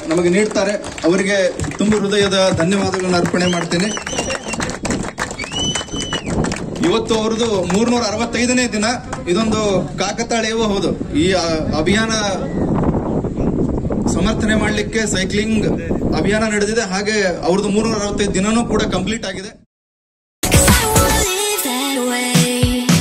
ನಮಗೆ ನೀಡ್ತಾರೆ ಅವರಿಗೆ ತುಂಬ ಹೃದಯದ ಧನ್ಯವಾದಗಳನ್ನು ಅರ್ಪಣೆ ಮಾಡ್ತೇನೆ ಇವತ್ತು ಅವ್ರದ್ದು ಮೂರ್ನೂರ ಅರವತ್ತೈದನೇ ದಿನ ಇದೊಂದು ಕಾಕತಾಳೀಯವೂ ಹೌದು ಈ ಆ, ಅಭಿಯಾನ ಸಮರ್ಥನೆ ಮಾಡಲಿಕ್ಕೆ ಸೈಕ್ಲಿಂಗ್ ಅಭಿಯಾನ ನಡೆದಿದೆ ಹಾಗೆ ಅವ್ರದ್ದು ಮೂರ್ನೂರ ಅರವತ್ತೈದು ದಿನನೂ ಕೂಡ ಕಂಪ್ಲೀಟ್ ಆಗಿದೆ Cause I don't wanna live that way.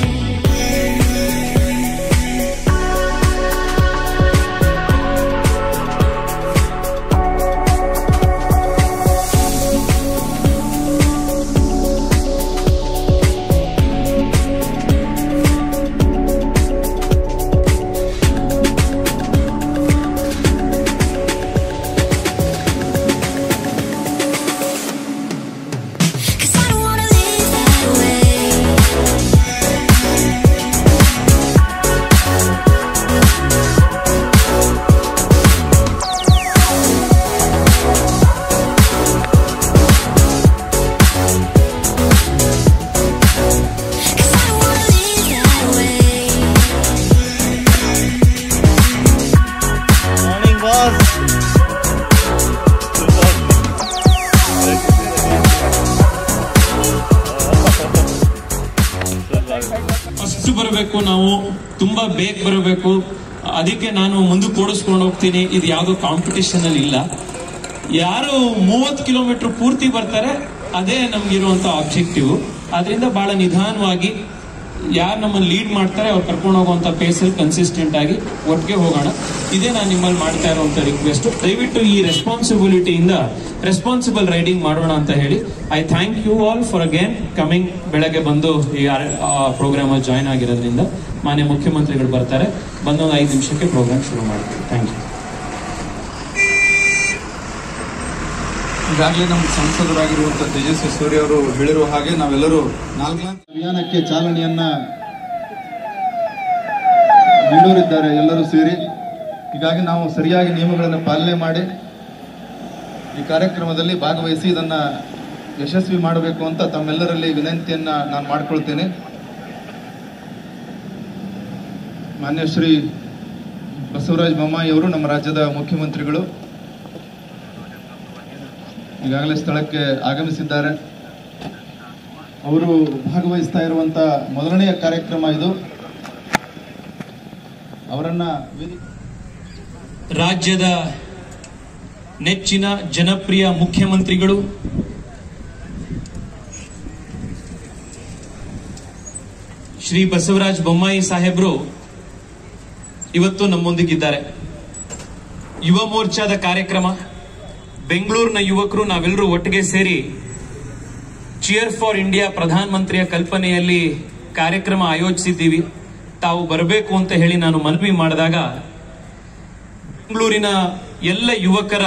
Cause I don't wanna live that way. Cause I don't wanna live that way. Morning, boss. First ಬರಬೇಕು ನಾವು ತುಂಬಾ ಬೇಗ ಬರಬೇಕು ಅದಕ್ಕೆ ನಾನು ಮುಂದಕ್ಕೆ ಓಡಿಸ್ಕೊಂಡು ಹೋಗ್ತೀನಿ ಇದು ಯಾವ್ದು ಕಾಂಪಿಟಿಷನ್ ಅಲ್ಲಿ ಇಲ್ಲ ಯಾರು ಮೂವತ್ತು ಕಿಲೋಮೀಟರ್ ಪೂರ್ತಿ ಬರ್ತಾರೆ ಅದೇ ನಮ್ಗಿರುವಂತ ಆಬ್ಜೆಕ್ಟಿವ್ ಅದರಿಂದ ಬಹಳ ನಿಧಾನವಾಗಿ ಯಾರು ನಮ್ಮನ್ನು ಲೀಡ್ ಮಾಡ್ತಾರೆ ಅವ್ರು ಕರ್ಕೊಂಡು ಹೋಗುವಂತ ಪೇಸಲ್ಲಿ ಕನ್ಸಿಸ್ಟೆಂಟ್ ಆಗಿ ಒಟ್ಟಿಗೆ ಹೋಗೋಣ ಇದೇ ನಾನು ನಿಮ್ಮಲ್ಲಿ ಮಾಡ್ತಾ ಇರುವಂತ ರಿಕ್ವೆಸ್ಟ್ ದಯವಿಟ್ಟು ಈ ರೆಸ್ಪಾನ್ಸಿಬಿಲಿಟಿಯಿಂದ ರೆಸ್ಪಾನ್ಸಿಬಲ್ ರೈಡಿಂಗ್ ಮಾಡೋಣ ಅಂತ ಹೇಳಿ I thank you all for again coming ಬೆಳಗ್ಗೆ ಬಂದು ಈ ಪ್ರೋಗ್ರಾಮ್ ಅಲ್ಲಿ ಜಾಯ್ನ್ ಆಗಿರೋದ್ರಿಂದ ಮಾನ್ಯ ಮುಖ್ಯಮಂತ್ರಿಗಳು ಬರ್ತಾರೆ ಬಂದೊಂದು ಐದು ನಿಮಿಷಕ್ಕೆ ಪ್ರೋಗ್ರಾಮ್ ಶುರು ಮಾಡ್ತೀವಿ ಥ್ಯಾಂಕ್ ಯು ಈಗಾಗಲೇ ನಮ್ಮ ಸಂಸದರಾಗಿರುವಂತಹ ತೇಜಸ್ವಿ ಸೂರ್ಯ ಅವರು ಹೇಳಿರುವ ಹಾಗೆ ನಾವೆಲ್ಲರೂ ನಾಲ್ಕು ಅಭಿಯಾನಕ್ಕೆ ಚಾಲನೆಯನ್ನ ನೀಡೋರಿದ್ದಾರೆ ಎಲ್ಲರೂ ಸೇರಿ ಹೀಗಾಗಿ ನಾವು ಸರಿಯಾಗಿ ನಿಯಮಗಳನ್ನು ಪಾಲನೆ ಮಾಡಿ ಈ ಕಾರ್ಯಕ್ರಮದಲ್ಲಿ ಭಾಗವಹಿಸಿ ಇದನ್ನ ಯಶಸ್ವಿ ಮಾಡಬೇಕು ಅಂತ ತಮ್ಮೆಲ್ಲರಲ್ಲಿ ವಿನಂತಿಯನ್ನ ನಾನು ಮಾಡ್ಕೊಳ್ತೇನೆ ಮಾನ್ಯ ಶ್ರೀ ಬಸವರಾಜ ಬೊಮ್ಮಾಯಿ ಅವರು ನಮ್ಮ ರಾಜ್ಯದ ಮುಖ್ಯಮಂತ್ರಿಗಳು ಈಗಾಗಲೇ ಸ್ಥಳಕ್ಕೆ ಆಗಮಿಸಿದ್ದಾರೆ ಅವರು ಭಾಗವಹಿಸ್ತಾ ಇರುವಂತ ಮೊದಲನೆಯ ಕಾರ್ಯಕ್ರಮ ಇದು ಅವರನ್ನ ವೇದಿಕೆ ರಾಜ್ಯದ ನೆಚ್ಚಿನ ಜನಪ್ರಿಯ ಮುಖ್ಯಮಂತ್ರಿಗಳು ಶ್ರೀ ಬಸವರಾಜ ಬೊಮ್ಮಾಯಿ ಸಾಹೇಬ್ರು ಇವತ್ತು ನಮ್ಮೊಂದಿಗಿದ್ದಾರೆ ಯುವ ಮೋರ್ಚಾದ ಕಾರ್ಯಕ್ರಮ ಬೆಂಗಳೂರಿನ ಯುವಕರು ನಾವೆಲ್ಲರೂ ಒಟ್ಟಿಗೆ ಸೇರಿ ಚಿಯರ್ ಫಾರ್ ಇಂಡಿಯಾ ಪ್ರಧಾನ ಮಂತ್ರಿಯ ಕಲ್ಪನೆಯಲ್ಲಿ ಕಾರ್ಯಕ್ರಮ ಆಯೋಜಿಸಿದ್ದೀವಿ ತಾವು ಬರಬೇಕು ಅಂತ ಹೇಳಿ ನಾನು ಮನವಿ ಮಾಡಿದಾಗ ಬೆಂಗಳೂರಿನ ಎಲ್ಲ ಯುವಕರ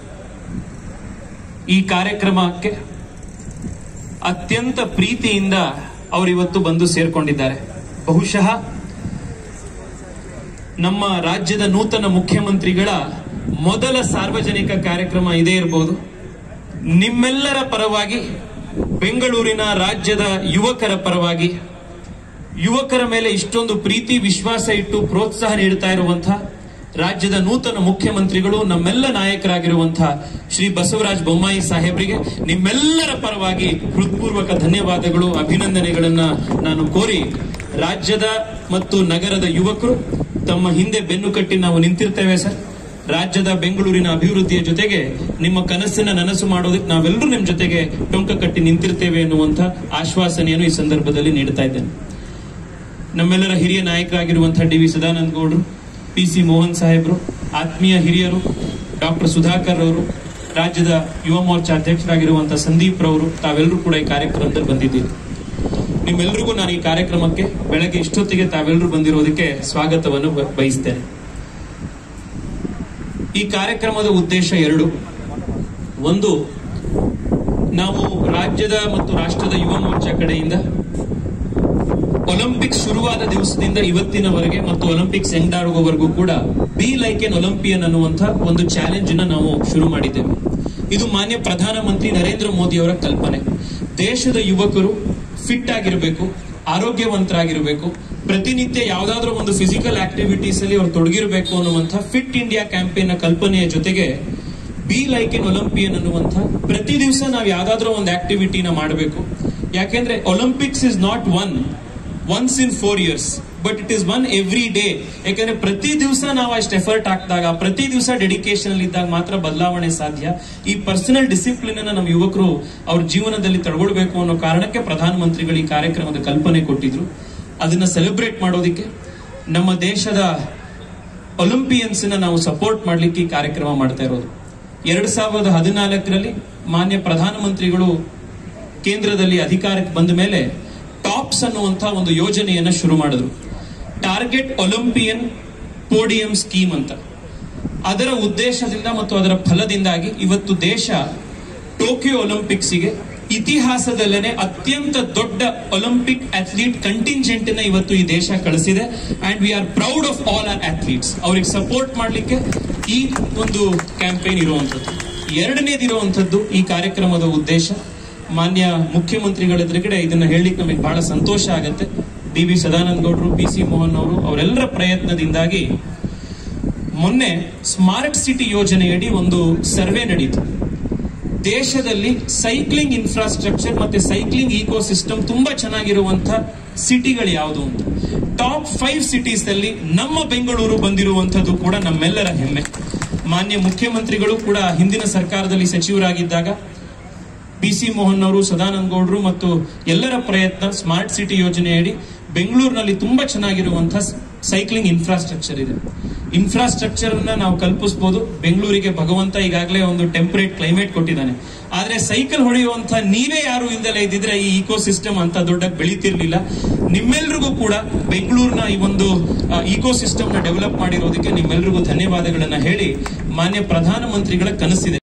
ಈ ಕಾರ್ಯಕ್ರಮಕ್ಕೆ ಅತ್ಯಂತ ಪ್ರೀತಿಯಿಂದ ಅವರು ಇವತ್ತು ಬಂದು ಸೇರ್ಕೊಂಡಿದ್ದಾರೆ ಬಹುಶಃ ನಮ್ಮ ರಾಜ್ಯದ ನೂತನ ಮುಖ್ಯಮಂತ್ರಿಗಳ ಮೊದಲ ಸಾರ್ವಜನಿಕ ಕಾರ್ಯಕ್ರಮ ಇದೇ ಇರಬಹುದು ನಿಮ್ಮೆಲ್ಲರ ಪರವಾಗಿ ಬೆಂಗಳೂರಿನ ರಾಜ್ಯದ ಯುವಕರ ಪರವಾಗಿ ಯುವಕರ ಮೇಲೆ ಇಷ್ಟೊಂದು ಪ್ರೀತಿ ವಿಶ್ವಾಸ ಇಟ್ಟು ಪ್ರೋತ್ಸಾಹ ನೀಡುತ್ತಾ ಇರುವಂತಹ ರಾಜ್ಯದ ನೂತನ ಮುಖ್ಯಮಂತ್ರಿಗಳು ನಮ್ಮೆಲ್ಲ ನಾಯಕರಾಗಿರುವಂತಹ ಶ್ರೀ ಬಸವರಾಜ ಬೊಮ್ಮಾಯಿ ಸಾಹೇಬರಿಗೆ ನಿಮ್ಮೆಲ್ಲರ ಪರವಾಗಿ ಹೃತ್ಪೂರ್ವಕ ಧನ್ಯವಾದಗಳು ಅಭಿನಂದನೆಗಳನ್ನ ನಾನು ಕೋರಿ ರಾಜ್ಯದ ಮತ್ತು ನಗರದ ಯುವಕರು ತಮ್ಮ ಹಿಂದೆ ಬೆನ್ನು ಕಟ್ಟಿ ನಾವು ನಿಂತಿರ್ತೇವೆ ಸರ್ ರಾಜ್ಯದ ಬೆಂಗಳೂರಿನ ಅಭಿವೃದ್ಧಿಯ ಜೊತೆಗೆ ನಿಮ್ಮ ಕನಸನ್ನ ನನಸು ಮಾಡೋದಕ್ಕೆ ನಾವೆಲ್ಲರೂ ನಿಮ್ಮ ಜೊತೆಗೆ ಟೊಂಕ ಕಟ್ಟಿ ನಿಂತಿರ್ತೇವೆ ಎನ್ನುವಂತ ಆಶ್ವಾಸನೆಯನ್ನು ಈ ಸಂದರ್ಭದಲ್ಲಿ ನೀಡ್ತಾ ಇದ್ದೇನೆ ನಮ್ಮೆಲ್ಲರ ಹಿರಿಯ ನಾಯಕರಾಗಿರುವಂತಹ ಡಿ ವಿ ಸದಾನಂದ ಗೌಡರು ಪಿ ಸಿ ಮೋಹನ್ ಸಾಹೇಬರು ಆತ್ಮೀಯ ಹಿರಿಯರು ಡಾಕ್ಟರ್ ಸುಧಾಕರ್ ಅವರು ರಾಜ್ಯದ ಯುವ ಮೋರ್ಚಾ ಅಧ್ಯಕ್ಷರಾಗಿರುವಂತಹ ಸಂದೀಪ್ ರವರು ತಾವೆಲ್ಲರೂ ಕೂಡ ಈ ಕಾರ್ಯಕ್ರಮದಲ್ಲಿ ಬಂದಿದ್ದೀರಿ ನಿಮ್ಮೆಲ್ಲರಿಗೂ ನಾನು ಈ ಕಾರ್ಯಕ್ರಮಕ್ಕೆ ಬೆಳಗ್ಗೆ ಇಷ್ಟೊತ್ತಿಗೆ ತಾವೆಲ್ಲರೂ ಬಂದಿರೋದಕ್ಕೆ ಸ್ವಾಗತವನ್ನು ಬ- ಬಯಸ್ತೇನೆ ಈ ಕಾರ್ಯಕ್ರಮದ ಉದ್ದೇಶ ಎರಡು ಒಂದು ನಾವು ರಾಜ್ಯದ ಮತ್ತು ರಾಷ್ಟ್ರದ ಯುವ ಮೋರ್ಚಾ ಕಡೆಯಿಂದ ಒಲಿಂಪಿಕ್ಸ್ ಶುರುವಾದ ದಿವಸದಿಂದ ಇವತ್ತಿನವರೆಗೆ ಮತ್ತು ಒಲಿಂಪಿಕ್ಸ್ ಎಂಡ್ ಆಗುವವರೆಗೂ ಕೂಡ ಬಿ ಲೈಕ್ ಎನ್ ಒಲಿಂಪಿಯನ್ ಅನ್ನುವಂತ ಒಂದು ಚಾಲೆಂಜ್ ಅನ್ನ ನಾವು ಶುರು ಮಾಡಿದ್ದೇವೆ ಇದು ಮಾನ್ಯ ಪ್ರಧಾನಮಂತ್ರಿ ನರೇಂದ್ರ ಮೋದಿ ಅವರ ಕಲ್ಪನೆ ದೇಶದ ಯುವಕರು ಫಿಟ್ ಆಗಿರಬೇಕು ಆರೋಗ್ಯವಂತರಾಗಿರಬೇಕು ಪ್ರತಿನಿತ್ಯ ಯಾವ್ದಾದ್ರೂ ಒಂದು ಫಿಸಿಕಲ್ ಆಕ್ಟಿವಿಟೀಸ್ ಅಲ್ಲಿ ಅವ್ರು ತೊಡಗಿರಬೇಕು ಅನ್ನುವಂಥ ಫಿಟ್ ಇಂಡಿಯಾ ಕ್ಯಾಂಪೇನ್ ನ ಕಲ್ಪನೆಯ ಜೊತೆಗೆ ಬಿ ಲೈಕ್ ಎನ್ ಒಲಿಂಪಿಯನ್ ಅನ್ನುವಂಥ ಪ್ರತಿ ದಿವಸ ನಾವು ಯಾವ್ದಾದ್ರೂ ಒಂದು ಆಕ್ಟಿವಿಟಿನ ಮಾಡಬೇಕು ಯಾಕೆಂದ್ರೆ Olympics is not one once in four years but it is one every day ಯಾಕಂದ್ರೆ ಪ್ರತಿ ದಿವಸ ನಾವು ಅಷ್ಟು ಎಫರ್ಟ್ ಹಾಕಿದಾಗ ಪ್ರತಿ ದಿವಸ ಡೆಡಿಕೇಶನ್ ಇದ್ದಾಗ ಮಾತ್ರ ಬದಲಾವಣೆ ಸಾಧ್ಯ ಈ ಪರ್ಸನಲ್ ಡಿಸಿಪ್ಲಿನ್ ಅನ್ನ ನಮ್ಮ ಯುವಕರು ಅವ್ರ ಜೀವನದಲ್ಲಿ ತಗೊಳ್ಬೇಕು ಅನ್ನೋ ಕಾರಣಕ್ಕೆ ಪ್ರಧಾನಮಂತ್ರಿಗಳು ಈ ಕಾರ್ಯಕ್ರಮದ ಕಲ್ಪನೆ ಕೊಟ್ಟಿದ್ರು ಅದನ್ನ ಸೆಲೆಬ್ರೇಟ್ ಮಾಡೋದಿಕ್ಕೆ ನಮ್ಮ ದೇಶದ ಒಲಿಂಪಿಯನ್ಸ್ ನಾವು ಸಪೋರ್ಟ್ ಮಾಡ್ಲಿಕ್ಕೆ ಈ ಕಾರ್ಯಕ್ರಮ ಮಾಡ್ತಾ ಇರೋದು ಎರಡ್ ಸಾವಿರದ ಹದಿನಾಲ್ಕರಲ್ಲಿ ಮಾನ್ಯ ಪ್ರಧಾನಮಂತ್ರಿಗಳು ಕೇಂದ್ರದಲ್ಲಿ ಅಧಿಕಾರಕ್ಕೆ ಬಂದ ಮೇಲೆ ಟಾಪ್ಸ್ ಅನ್ನುವಂತ ಒಂದು ಯೋಜನೆಯನ್ನ ಶುರು ಮಾಡಿದ್ರು ಟಾರ್ಗೆಟ್ ಒಲಿಂಪಿಯನ್ ಪೋಡಿಯಂ ಸ್ಕೀಮ್ ಅಂತ ಅದರ ಉದ್ದೇಶದಿಂದ ಮತ್ತು ಅದರ ಫಲದಿಂದಾಗಿ ಇವತ್ತು ದೇಶ ಟೋಕಿಯೋ ಒಲಿಂಪಿಕ್ಸ್ಗೆ ಇತಿಹಾಸದಲ್ಲೇನೆ ಅತ್ಯಂತ ದೊಡ್ಡ ಒಲಿಂಪಿಕ್ ಅಥ್ಲೀಟ್ ಕಂಟಿಂಜೆಂಟ್ ನ ಇವತ್ತು ಈ ದೇಶ ಕಳಿಸಿದೆ and we are proud of all our athletes ಅವ್ರಿಗೆ ಸಪೋರ್ಟ್ ಮಾಡಲಿಕ್ಕೆ ಈ ಒಂದು ಕ್ಯಾಂಪೇನ್ ಇರುವಂತದ್ದು ಎರಡನೇದಿರುವಂತದ್ದು ಈ ಕಾರ್ಯಕ್ರಮದ ಉದ್ದೇಶ ಮಾನ್ಯ ಮುಖ್ಯಮಂತ್ರಿಗಳ ಎದುರುಗಡೆ ಇದನ್ನ ಹೇಳಲಿಕ್ಕೆ ನಮಗೆ ಬಹಳ ಸಂತೋಷ ಆಗುತ್ತೆ ಡಿ ವಿ ಸದಾನಂದ ಗೌಡರು ಪಿ ಸಿ ಮೋಹನ್ ಅವರು ಅವರೆಲ್ಲರ ಪ್ರಯತ್ನದಿಂದಾಗಿ ಮೊನ್ನೆ ಸ್ಮಾರ್ಟ್ ಸಿಟಿ ಯೋಜನೆಯಡಿ ಒಂದು ಸರ್ವೆ ನಡೀತು ದೇಶದಲ್ಲಿ ಸೈಕ್ಲಿಂಗ್ ಇನ್ಫ್ರಾಸ್ಟ್ರಕ್ಚರ್ ಮತ್ತೆ ಸೈಕ್ಲಿಂಗ್ ಇಕೋ ಸಿಸ್ಟಮ್ ತುಂಬಾ ಚೆನ್ನಾಗಿರುವಂತ ಸಿಟಿಗಳು ಯಾವುದು ಅಂತ ಟಾಪ್ ಫೈವ್ ಸಿಟೀಸ್ ಅಲ್ಲಿ ನಮ್ಮ ಬೆಂಗಳೂರು ಬಂದಿರುವಂತದ್ದು ಕೂಡ ನಮ್ಮೆಲ್ಲರ ಹೆಮ್ಮೆ ಮಾನ್ಯ ಮುಖ್ಯಮಂತ್ರಿಗಳು ಕೂಡ ಹಿಂದಿನ ಸರ್ಕಾರದಲ್ಲಿ ಸಚಿವರಾಗಿದ್ದಾಗ ಪಿ ಸಿ ಮೋಹನ್ ಅವರು ಸದಾನಂದ ಗೌಡರು ಮತ್ತು ಎಲ್ಲರ ಪ್ರಯತ್ನ ಸ್ಮಾರ್ಟ್ ಸಿಟಿ ಯೋಜನೆಯಡಿ ಬೆಂಗಳೂರಿನಲ್ಲಿ ತುಂಬಾ ಚೆನ್ನಾಗಿರುವಂತಹ ಸೈಕ್ಲಿಂಗ್ ಇನ್ಫ್ರಾಸ್ಟ್ರಕ್ಚರ್ ಇದೆ ಇನ್ಫ್ರಾಸ್ಟ್ರಕ್ಚರ್ ಅನ್ನ ನಾವು ಕಲ್ಪಿಸಬಹುದು ಬೆಂಗಳೂರಿಗೆ ಭಗವಂತ ಈಗಾಗಲೇ ಒಂದು ಟೆಂಪರೇಟ್ ಕ್ಲೈಮೇಟ್ ಕೊಟ್ಟಿದ್ದಾನೆ ಆದ್ರೆ ಸೈಕಲ್ ಹೊಡೆಯುವಂತ ನೀವೇ ಯಾರು ಇಲ್ದಲೇ ಇದ್ದಿದ್ರೆ ಈ ಇಕೋ ಸಿಸ್ಟಮ್ ಅಂತ ದೊಡ್ಡ ಬೆಳೀತಿರ್ಲಿಲ್ಲ ನಿಮ್ಮೆಲ್ರಿಗೂ ಕೂಡ ಬೆಂಗಳೂರಿನ ಈ ಒಂದು ಇಕೋ ಸಿಸ್ಟಮ್ ನ ಡೆವಲಪ್ ಮಾಡಿರೋದಕ್ಕೆ ನಿಮ್ಮೆಲ್ರಿಗೂ ಧನ್ಯವಾದಗಳನ್ನ ಹೇಳಿ ಮಾನ್ಯ ಪ್ರಧಾನಮಂತ್ರಿಗಳ ಕನಸಿದೆ